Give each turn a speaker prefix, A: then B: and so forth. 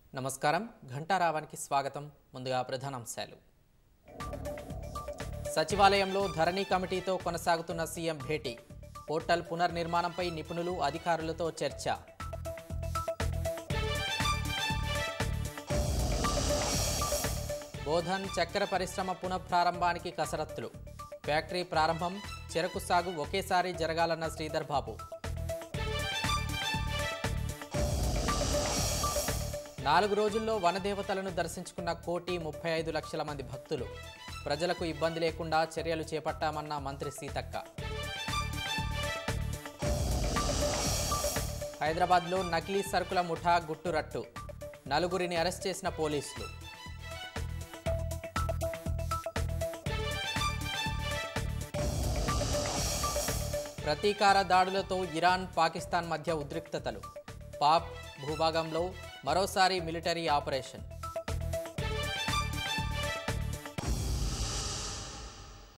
A: నమస్కారం ఘంటారావానికి స్వాగతం ముందుగా ప్రధానాంశాలు సచివాలయంలో ధరణి కమిటీతో కొనసాగుతున్న సీఎం భేటీ పోర్టల్ పునర్నిర్మాణంపై నిపుణులు అధికారులతో చర్చ బోధన్ చక్కెర పరిశ్రమ పునఃప్రారంభానికి కసరత్తులు ఫ్యాక్టరీ ప్రారంభం చెరకు సాగు ఒకేసారి జరగాలన్న శ్రీధర్ బాబు నాలుగు రోజుల్లో వనదేవతలను దర్శించుకున్న కోటి ముప్పై ఐదు లక్షల మంది భక్తులు ప్రజలకు ఇబ్బంది లేకుండా చర్యలు చేపట్టామన్న మంత్రి సీతక్క హైదరాబాద్లో నకిలీ సరుకుల ముఠా గుట్టురట్టు నలుగురిని అరెస్ట్ చేసిన పోలీసులు ప్రతీకార దాడులతో ఇరాన్ పాకిస్తాన్ మధ్య ఉద్రిక్తతలు పాక్ భూభాగంలో మరోసారి మిలిటరీ ఆపరేషన్